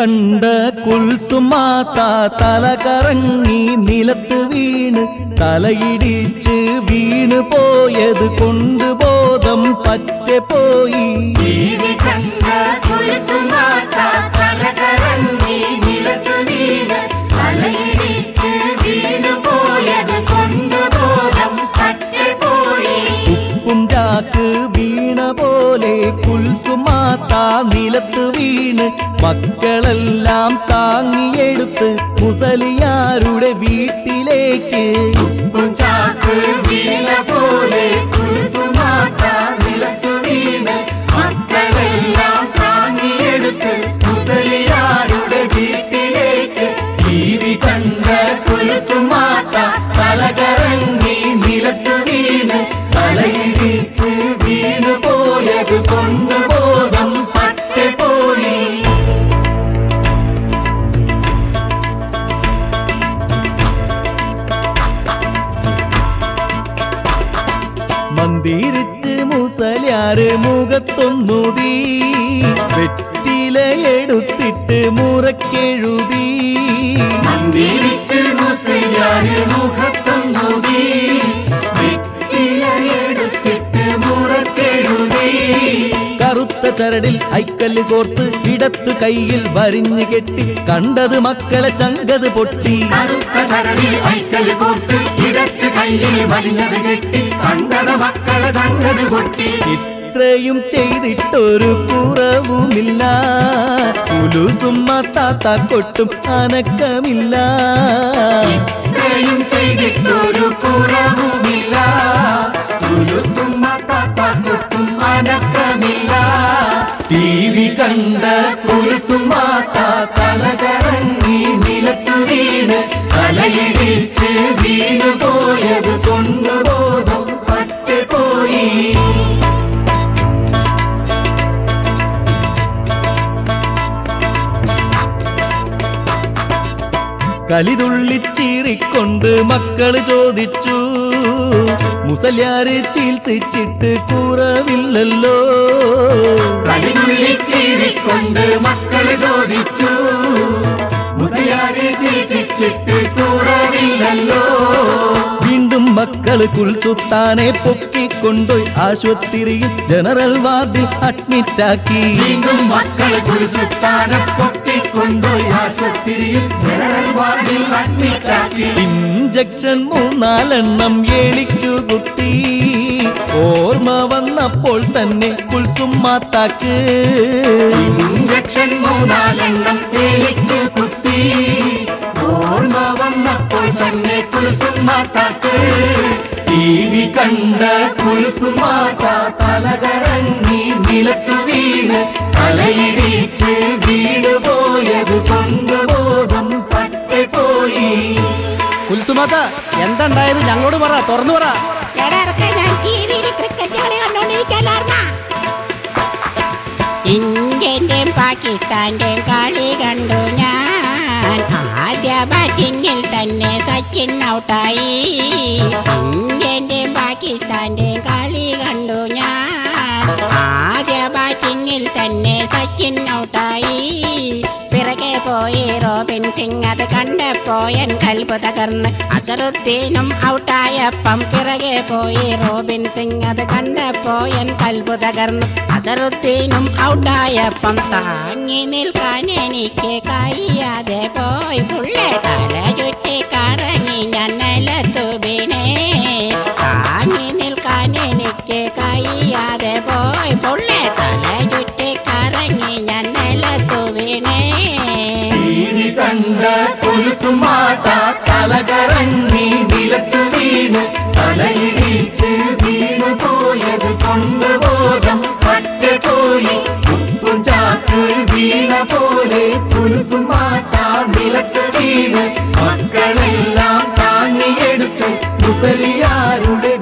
കണ്ട കുൽസുമാത്ത തല കറങ്ങി നിലത്ത് വീണ് തലയിടിച്ച് വീണ് പോയത് കൊണ്ട് ബോധം പറ്റെ പോയി ടിവി കണ്ട കുലുസുമാത്ത തലകറങ്ങി നിലത്ത് വീണ് തലയിടിച്ച് വീണു പോയത് കൊണ്ട് ബോധം പറ്റുപോയി ഉപ്പും ചാക്ക് വീണ പോലെ കുൽസുമാത്ത നിലത്ത് വീണ് മക്കളെല്ലാം താങ്ങിയെടുത്ത് മുസലിയാരുടെ വീട്ടിലേക്ക് ഉപ്പും ചാക്ക് വീണ പോലെ കുലുസുമാത്ത നിലത്ത് വീണ് മക്കളെല്ലാം താങ്ങിയെടുത്ത് മുസലിയാരുടെ വീട്ടിലേക്ക് ടി വി കണ്ട കുലുസുമാത്ത തലകറങ്ങി നിലത്ത് വീണ് തലയിടിച്ച് വീണ് പോയത് കൊണ്ട് ബോധം പറ്റെ പോയി മന്ദിരിച്ച് മുസലാറ് മുഖത്തൊന്നുതി വെറ്റിലയെടുത്തിട്ട് മുറക്കെഴുതി മന്ദിരിച്ച് മുസ്ലിയാര് മുഖത്തൊന്നുതി വെറ്റിലയെടുത്തിട്ട് മുറക്കെഴുതി കറുത്ത ചരടിൽ ഐക്കല്ല് കോർത്ത് ഇടത്ത് കൈയിൽ വരിഞ്ഞു കെട്ടി കണ്ടത് മക്കളെ ചങ്കത് പൊട്ടി കറുത്ത കരടിൽ ഐക്കൽ കോർത്ത് ഇടത്ത് കയ്യിൽ വലിഞ്ഞത് കെട്ടി കണ്ടത് മക്കളെ തങ്ങത് പൊട്ടി ഇത്രയും ചെയ്തിട്ടൊരു കുറവുമില്ല കുലുസുമ്മ താത്ത കൊട്ടും അനക്കമില്ല ഇത്രയും ചെയ്തിട്ടൊരു കുറവുമില്ല കുലുസുമ്മ താത്താക്കൊട്ടും അനക്കമില്ല ടി വി കണ്ട കുലുസുമാത്ത തലകറങ്ങി നിലത്തു വീണ് തലയിടിച്ച് വീണു പോയത് കൊണ്ടുബോധം പറ്റു പോയി കലിതുള്ളിച്ചീറിക്കൊണ്ട് മക്കള് ചോദിച്ചു മുസല്യാര് ചികിത്സിച്ചിട്ട് കുറവില്ലല്ലോ കളിനുള്ളിച്ചീറിക്കൊണ്ട് മക്കള് ചോദിച്ചു മുസയാരെ ചിരിച്ചിട്ട് കുറവില്ലല്ലോ വീണ്ടും മക്കള് കുൽസുത്താനെ പൊക്കിക്കൊണ്ടുപോയി ആശുപത്രിയിൽ ജനറൽ വാർഡിൽ അഡ്മിറ്റാക്കി വീണ്ടും മക്കള് കുരിശുത്താനെ പൊട്ടിക്കൊണ്ടുപോയി ആശുപത്രിയിൽ ജനറൽ വാർഡിൽ അഡ്മിറ്റാക്കി ഇഞ്ചക്ഷൻ മൂന്നാലെണ്ണം ഏളിക്കു കുത്തി ഓർമ്മ വന്നപ്പോൾ തന്നെ കുൽസുമാത്താക്ക് ഇഞ്ചക്ഷൻ മൂന്നാലെണ്ണം തേളിക്ക് കുത്തി ഓർമ്മ വന്നപ്പോൾ തന്നെ കുരിശുമാത്താക്ക് ടി വി കണ്ട കുൽസുമാത്ത തലകറങ്ങി നിലത്തു വീണ് തലയിടിച്ച് വീണ് പോയത് കൊണ്ടുബോധം പറ്റെ പോയി കുൽസുമാത്ത എന്തുണ്ടായത് ഞങ്ങളോട് പറ തുറന്നു പറ എടാ ഇറക്ക ഞാൻ ടിവിയിൽ ക്രിക്കറ്റ് കളി കണ്ടോണ്ടിരിക്കല്ലായിരുന്ന ഇന്ത്യന്റെയും പാകിസ്ഥാന്റെയും കളി കണ്ടു ഞാൻ ആദ്യ ബാറ്റിംഗിൽ തന്നെ സച്ചിൻ ഔട്ടായി ഇന്ത്യന്റെയും പാകിസ്ഥാന്റെയും കളി കണ്ടു ഞാൻ ആദ്യ ബാറ്റിംഗിൽ തന്നെ സച്ചിൻ ഔട്ടായി പിറകെ പോയി റോബിൻ സിംഗ് അത് കണ്ടപ്പോയൻ കൽബ് തകർന്ന് അസറുദ്ദീനും ഔട്ടായപ്പം പിറകെ പോയി റോബിൻ സിംഗ് അത് കണ്ടപ്പോയൻ കൽബ് തകർന്ന് അസറുദ്ദീനും ഔട്ടായപ്പം താങ്ങി നിൽക്കാൻ എനിക്ക് കഴിയാതെ പോയി പുള്ളെ തല ചുറ്റി കറങ്ങി ഞാൻ നിലത്തു വീണേ താങ്ങി നിൽക്കാൻ എനിക്ക് കഴിയാതെ പോയി പുള്ളെ തല ചുറ്റി കറങ്ങി ഞാൻ നിലത്തു വീണേ ടിവി കണ്ട കുലുസുമാത്ത തലകറങ്ങി നിലത്തു വീണ് തലയിടിച്ച് വീണു പോയത് കൊണ്ടുബോധം പറ്റെ പോയി ഉപ്പും ചാക്ക് വീണ പോലെ കുലുസുമാത്ത നിലത്ത് വീണ് മക്കളെല്ലാം താങ്ങിയെടുത്ത് മുസലിയാരുടെ